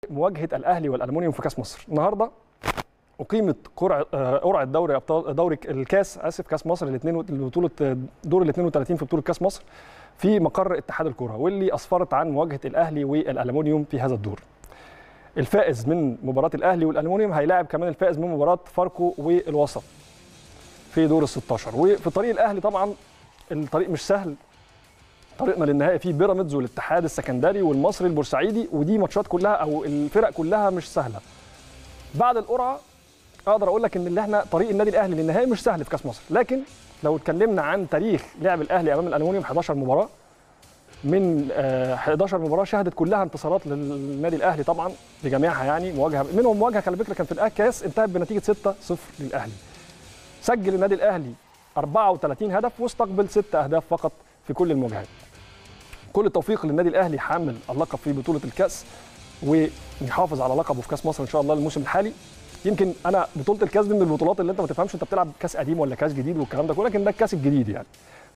مواجهه الاهلي والالومنيوم في كاس مصر النهارده اقيمت قرعه آه، قرعه دوري ابطال دوري الكاس اسف كاس مصر الاثنين بطوله دور ال 32 في بطوله كاس مصر في مقر اتحاد الكره واللي اسفرت عن مواجهه الاهلي والالومنيوم في هذا الدور الفائز من مباراه الاهلي والالومنيوم هيلاعب كمان الفائز من مباراه فاركو والوسط في دور ال 16 وفي طريق الاهلي طبعا الطريق مش سهل طريقنا للنهائي فيه بيراميدز والاتحاد السكندري والمصري البورسعيدي ودي ماتشات كلها او الفرق كلها مش سهله بعد القرعه اقدر اقول لك ان اللي احنا طريق النادي الاهلي للنهائي مش سهل في كاس مصر لكن لو اتكلمنا عن تاريخ لعب الاهلي امام الالومنيوم 11 مباراه من آه، 11 مباراه شهدت كلها انتصارات للنادي الاهلي طبعا بجميعها يعني مواجهه منهم مواجهه على فكره كان في الكاس انتهت بنتيجه 6-0 للاهلي سجل النادي الاهلي 34 هدف واستقبل 6 اهداف فقط في كل المواجهات كل التوفيق للنادي الاهلي حامل اللقب في بطوله الكاس ويحافظ على لقبه في كاس مصر ان شاء الله الموسم الحالي يمكن انا بطوله الكاس دي من البطولات اللي انت ما تفهمش انت بتلعب كاس قديم ولا كاس جديد والكلام ده كله لكن ده الكاس الجديد يعني